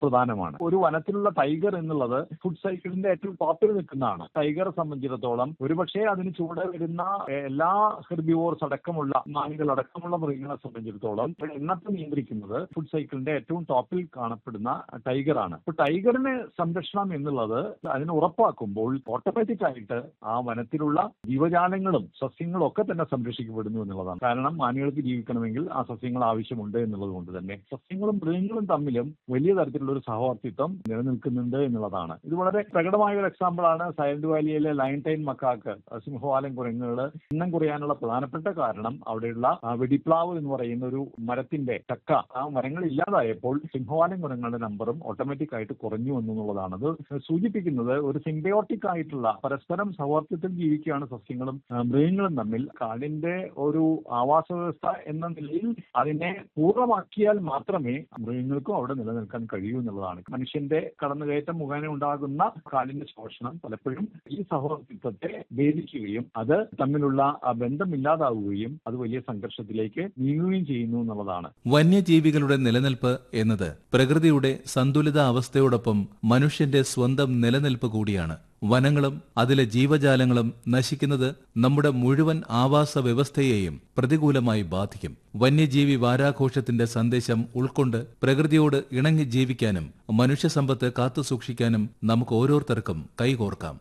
പ്രധാനമാണ് ഒരു വനത്തിലുള്ള ടൈഗർ എന്നുള്ളത് ഫുഡ് സൈക്കിളിന്റെ ഏറ്റവും ടോപ്പിൽ നിൽക്കുന്നതാണ് ടൈഗറെ സംബന്ധിച്ചിടത്തോളം ഒരുപക്ഷെ അതിന് ചൂടെ വരുന്ന എല്ലാ ഹെർബിവോർസ് അടക്കമുള്ള മാനുകൾ അടക്കമുള്ള മൃഗങ്ങളെ സംബന്ധിച്ചിടത്തോളം എണ്ണത്തെ നിയന്ത്രിക്കുന്നത് ഫുഡ് സൈക്കിളിന്റെ ഏറ്റവും ടോപ്പിൽ കാണപ്പെടുന്ന ടൈഗറാണ് അപ്പൊ ടൈഗറിന് സംരക്ഷണം എന്നുള്ളത് അതിന് ഉറപ്പാക്കുമ്പോൾ ഓട്ടോമാറ്റിക് ആയിട്ട് ആ വനത്തിലുള്ള ജീവജാലങ്ങളും സസ്യങ്ങളും ഒക്കെ തന്നെ സംരക്ഷിക്കപ്പെടുന്നു എന്നുള്ളതാണ് കാരണം മാനുകൾക്ക് ജീവിക്കണമെങ്കിൽ ആ സസ്യങ്ങൾ ആവശ്യമുണ്ട് എന്നുള്ളത് കൊണ്ട് തന്നെ സസ്യങ്ങളും മൃഗങ്ങളും തമ്മിലും വലിയ തരത്തിലുള്ള ഒരു സഹവർത്തിത്വം നിലനിൽക്കുന്നുണ്ട് എന്നുള്ളതാണ് ഇത് വളരെ പ്രകടമായ ഒരു എക്സാമ്പിൾ ആണ് സൈലന്റ് വാലിയിലെ ലൈൻ ടൈൻ മക്കാക്ക് സിംഹവാലൻ കുരങ്ങുകൾ എണ്ണം കുറയാനുള്ള പ്രധാനപ്പെട്ട കാരണം അവിടെയുള്ള ആ വെടിപ്ലാവ് എന്ന് പറയുന്ന ഒരു മരത്തിന്റെ ചക്ക ആ മരങ്ങൾ ഇല്ലാതായപ്പോൾ സിംഹവാലൻ കുരങ്ങളുടെ നമ്പറും ഓട്ടോമാറ്റിക് ആയിട്ട് കുറഞ്ഞു എന്നുള്ളതാണ് അത് സൂചിപ്പിക്കുന്നത് ഒരു സിംബയോട്ടിക് ആയിട്ടുള്ള പരസ്പരം സൗഹാർദ്ദത്തിൽ ജീവിക്കുകയാണ് സസ്യങ്ങളും ആ, മൃഗങ്ങളും തമ്മിൽ കാടിന്റെ ഒരു ആവാസ വ്യവസ്ഥ എന്ന നിലയിൽ അതിനെ പൂർണ്ണമാക്കിയാൽ മാത്രമേ മൃഗങ്ങൾക്കും അവിടെ നിലനിൽക്കാൻ കഴിയൂ എന്നുള്ളതാണ് മനുഷ്യന്റെ കടന്നുകയറ്റം മുഖേന ഉണ്ടാകുന്ന കാടിന്റെ ശോഷണം പലപ്പോഴും ഈ സഹവർത്തിത്വത്തെ ഭേദിക്കുകയും അത് തമ്മിലുള്ള ആ ബന്ധമില്ലാതാവുകയും അത് വലിയ സംഘർഷത്തിലേക്ക് നീങ്ങുകയും ചെയ്യുന്നു എന്നുള്ളതാണ് വന്യജീവികളുടെ നിലനിൽപ്പ് എന്നത് പ്രകൃതിയുടെ സന്തുലിത അവസ്ഥയോടൊപ്പം മനുഷ്യന്റെ സ്വന്തം നിലനിൽപ്പ് കൂടിയാണ് വനങ്ങളും അതിലെ ജീവജാലങ്ങളും നശിക്കുന്നത് നമ്മുടെ മുഴുവൻ ആവാസ വ്യവസ്ഥയെയും പ്രതികൂലമായി ബാധിക്കും വന്യജീവി വാരാഘോഷത്തിന്റെ സന്ദേശം ഉൾക്കൊണ്ട് പ്രകൃതിയോട് ഇണങ്ങി ജീവിക്കാനും മനുഷ്യസമ്പത്ത് കാത്തുസൂക്ഷിക്കാനും നമുക്ക് ഓരോരുത്തർക്കും കൈകോർക്കാം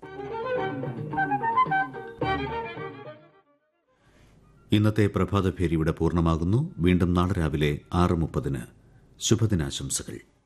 ഇന്നത്തെ പ്രഭാതഭേരി ഇവിടെ പൂർണ്ണമാകുന്നു വീണ്ടും നാളെ രാവിലെ ആറ് മുപ്പതിന് ശുഭദിനാശംസകൾ